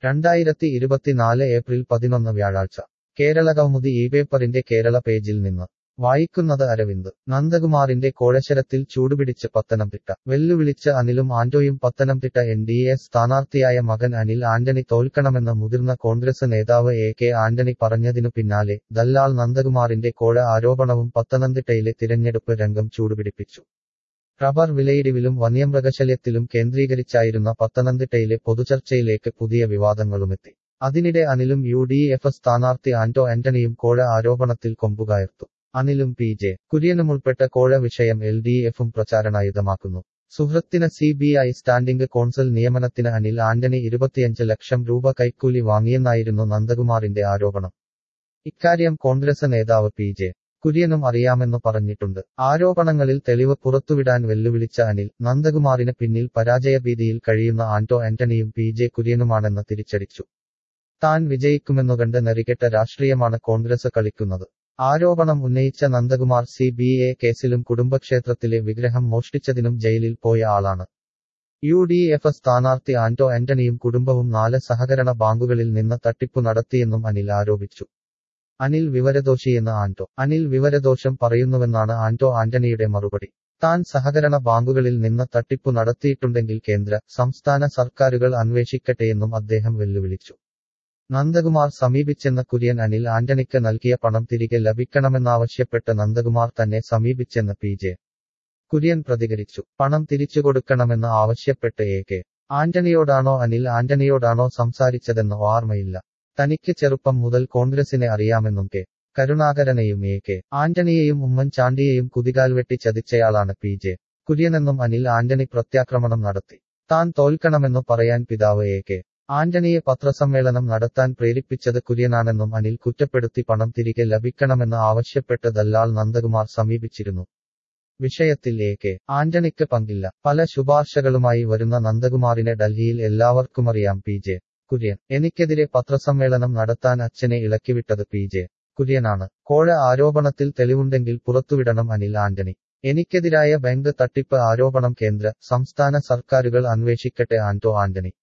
രണ്ടായിരത്തി ഇരുപത്തിനാല് ഏപ്രിൽ പതിനൊന്ന് വ്യാഴാഴ്ച കേരള കൗമുദി ഈ പേപ്പറിന്റെ കേരള പേജിൽ നിന്ന് വായിക്കുന്നത് അരവിന്ദ് നന്ദകുമാറിന്റെ കോഴശരത്തിൽ ചൂടുപിടിച്ച് പത്തനംതിട്ട വെല്ലുവിളിച്ച് അനിലും ആന്റോയും പത്തനംതിട്ട എൻ ഡി എ സ്ഥാനാർത്ഥിയായ മകൻ അനിൽ ആന്റണി തോൽക്കണമെന്ന് മുതിർന്ന കോൺഗ്രസ് നേതാവ് എ കെ ആന്റണി പറഞ്ഞതിനു പിന്നാലെ ദല്ലാൾ നന്ദകുമാറിന്റെ കോഴ ആരോപണവും പത്തനംതിട്ടയിലെ തിരഞ്ഞെടുപ്പ് രംഗം ചൂടുപിടിപ്പിച്ചു റബ്ബർ വിലയിടിവിലും വന്യമൃഗശല്യത്തിലും കേന്ദ്രീകരിച്ചായിരുന്ന പത്തനംതിട്ടയിലെ പൊതുചർച്ചയിലേക്ക് പുതിയ വിവാദങ്ങളുമെത്തി അതിനിടെ അനിലും യു ഡി എഫ് സ്ഥാനാർത്ഥി ആന്റോ ആന്റണിയും കോഴ ആരോപണത്തിൽ കൊമ്പുകയർത്തു അനിലും പി ജെ കുര്യനുമുൾപ്പെട്ട കോഴ വിഷയം എൽ ഡി എഫും പ്രചാരണായുധമാക്കുന്നു സുഹൃത്തിന് C B I standing consul നിയമനത്തിന് അനിൽ ആന്റണി ഇരുപത്തിയഞ്ച് ലക്ഷം രൂപ കൈക്കൂലി വാങ്ങിയെന്നായിരുന്നു നന്ദകുമാറിന്റെ ആരോപണം ഇക്കാര്യം കോൺഗ്രസ് നേതാവ് പി ജെ കുര്യനും അറിയാമെന്നു പറഞ്ഞിട്ടുണ്ട് ആരോപണങ്ങളിൽ തെളിവ് പുറത്തുവിടാൻ വെല്ലുവിളിച്ച അനിൽ നന്ദകുമാറിന് പിന്നിൽ പരാജയഭീതിയിൽ കഴിയുന്ന ആന്റോ ആന്റണിയും പി ജെ കുര്യനുമാണെന്ന് തിരിച്ചടിച്ചു താൻ വിജയിക്കുമെന്നു കണ്ട് നെറികെട്ട രാഷ്ട്രീയമാണ് കോൺഗ്രസ് കളിക്കുന്നത് ആരോപണം ഉന്നയിച്ച നന്ദകുമാർ സി ബി എ കേസിലും കുടുംബക്ഷേത്രത്തിലെ വിഗ്രഹം മോഷ്ടിച്ചതിനും ജയിലിൽ പോയ ആളാണ് യു ഡി എഫ് സ്ഥാനാർത്ഥി ആന്റോ ആന്റണിയും കുടുംബവും നാല് സഹകരണ ബാങ്കുകളിൽ നിന്ന് തട്ടിപ്പു നടത്തിയെന്നും അനിൽ ആരോപിച്ചു അനിൽ വിവരദോഷിയെന്ന് ആന്റോ അനിൽ വിവരദോഷം പറയുന്നുവെന്നാണ് ആന്റോ ആന്റണിയുടെ മറുപടി താൻ സഹകരണ ബാങ്കുകളിൽ നിന്ന് തട്ടിപ്പു നടത്തിയിട്ടുണ്ടെങ്കിൽ കേന്ദ്ര സംസ്ഥാന സർക്കാരുകൾ അന്വേഷിക്കട്ടെയെന്നും അദ്ദേഹം വെല്ലുവിളിച്ചു നന്ദകുമാർ സമീപിച്ചെന്ന കുര്യൻ അനിൽ ആന്റണിക്ക് നൽകിയ പണം തിരികെ ലഭിക്കണമെന്നാവശ്യപ്പെട്ട് നന്ദകുമാർ തന്നെ സമീപിച്ചെന്ന് പി ജെ കുര്യൻ പ്രതികരിച്ചു പണം തിരിച്ചു കൊടുക്കണമെന്ന് ആവശ്യപ്പെട്ട് എ കെ ആന്റണിയോടാണോ അനിൽ ആന്റണിയോടാണോ സംസാരിച്ചതെന്ന് ഓർമ്മയില്ല തനിക്ക് ചെറുപ്പം മുതൽ കോൺഗ്രസിനെ അറിയാമെന്നും കെ കരുണാകരനെയും എ കെ ആന്റണിയെയും ഉമ്മൻചാണ്ടിയെയും കുതികാൽ വെട്ടി ചതിച്ചയാളാണ് പി ജെ കുര്യനെന്നും അനിൽ ആന്റണി പ്രത്യാക്രമണം നടത്തി താൻ തോൽക്കണമെന്നു പറയാൻ പിതാവ് എ കെ ആന്റണിയെ പത്രസമ്മേളനം നടത്താൻ പ്രേരിപ്പിച്ചത് കുര്യനാണെന്നും അനിൽ കുറ്റപ്പെടുത്തി പണം തിരികെ ലഭിക്കണമെന്ന് ആവശ്യപ്പെട്ട് ദല്ലാൾ നന്ദകുമാർ സമീപിച്ചിരുന്നു വിഷയത്തിൽ എ കെ ആന്റണിക്ക് പങ്കില്ല പല ശുപാർശകളുമായി വരുന്ന നന്ദകുമാറിനെ ഡൽഹിയിൽ എല്ലാവർക്കുമറിയാം പി ജെ കുര്യൻ എനിക്കെതിരെ പത്രസമ്മേളനം നടത്താൻ അച്ഛനെ ഇളക്കിവിട്ടത് പി ജെ കുര്യനാണ് കോഴ ആരോപണത്തിൽ തെളിവുണ്ടെങ്കിൽ പുറത്തുവിടണം അനിൽ ആന്റണി എനിക്കെതിരായ ബാങ്ക് തട്ടിപ്പ് ആരോപണം കേന്ദ്ര സംസ്ഥാന സർക്കാരുകൾ അന്വേഷിക്കട്ടെ ആന്റോ ആന്റണി